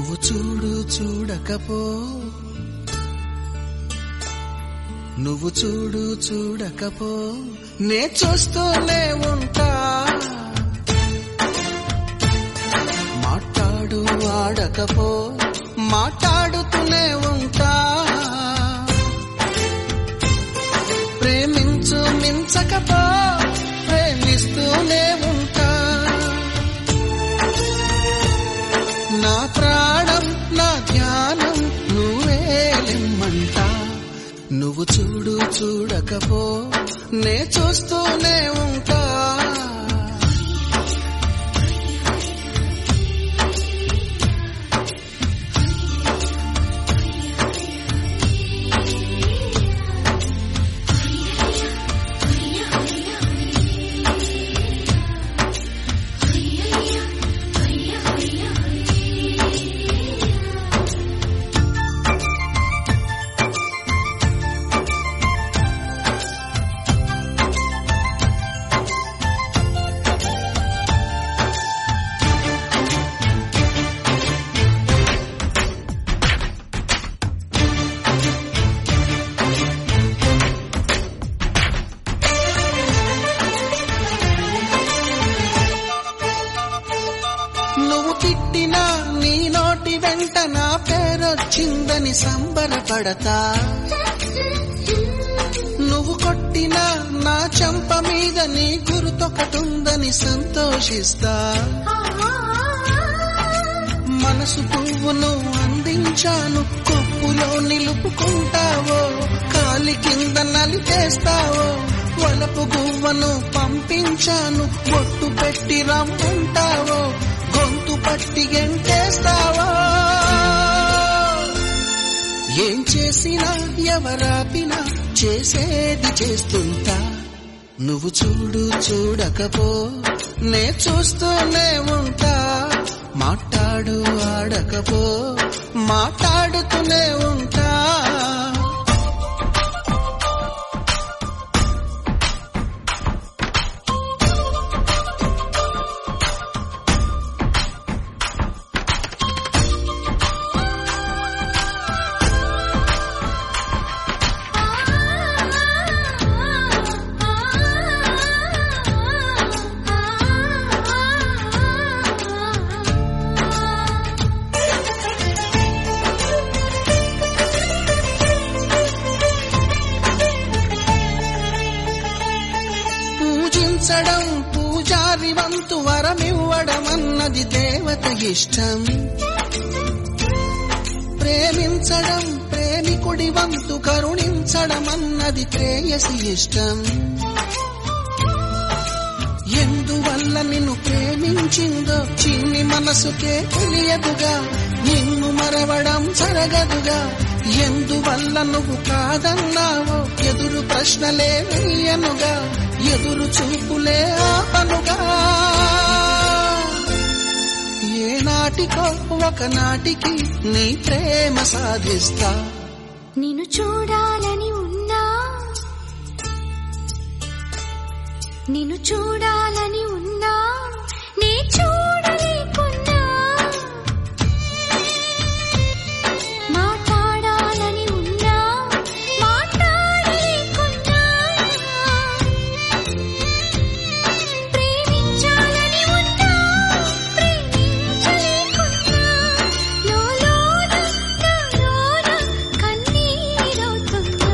నువ్వు చూడు చూడకపో నువ్వు చూడు చూడకపో నే చూస్తూనే ఉంటా మాట్లాడు ఆడకపో మాట్లాడుతూనే ఉంటా ప్రేమించు మించకపో ప్రేమిస్తూనే ఉంటా నా ప్రాణం నా ధ్యానం నువ్వేలెమ్మంటా నువ్వు చూడు చూడకపో నే చూస్తూనే ఉంటా నువ్వు తిట్టినా నీ నోటి వెంట నా పేరొచ్చిందని సంబరపడతా నువ్వు కొట్టినా నా చెంప మీద నీ గురుతొకటుందని సంతోషిస్తా మనసు పువ్వును అందించాను కొప్పులో నిలుపుకుంటావో కాలి కింద నలిపేస్తావో వలపు గువ్వను పంపించాను బొట్టు పెట్టి రమ్మంటావో గొంతు పట్టి గెంటేస్తావో ఏం చేసినా ఎవరాపినా చేసేది చేస్తుంటా నువ్వు చూడు చూడకపో నే చూస్తూనే ఉంటా మాట్లాడు ఆడకపో మాట్లాడుతూనే ఉంటా పూజించడం పూజారి వంతు వరమివ్వడం అన్నది దేవత ఇష్టం ప్రేమించడం ప్రేమికుడి వంతు కరుణించడం అన్నది ప్రేయసి ఇష్టం ఎందువల్ల నిన్ను ప్రేమించిందో చిన్ని మనసుకే తెలియదుగా నిన్ను మరవడం జరగదుగా ఎందువల్ల నువ్వు కాదన్నావో ఎదురు ప్రశ్నలే వెయ్యనుగా ఎదురు చూపులే ఆపనుగా ఏ నాటికో ఒకనాటికి నీ ప్రేమ సాధిస్తా నిన్ను చూడాలని ఉన్నా నిన్ను చూడాలని ఉన్నా నే చూడలేకున్నా మాట్లాడాలని ఉన్నా మాట్లాడలేకున్నా ప్రేమించాలని ఉన్నా ప్రేమించలేకున్నా లోలోన నాలోన కన్నీరవుతున్నా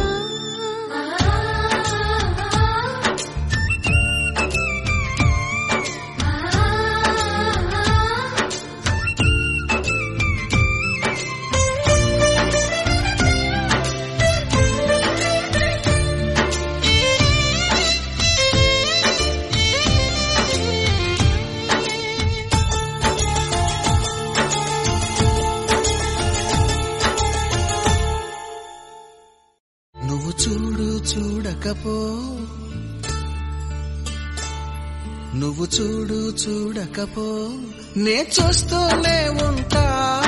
నువ్వు చూడు చూడకపో నువ్వు చూడు చూడకపో నే చూస్తూనే ఉంటా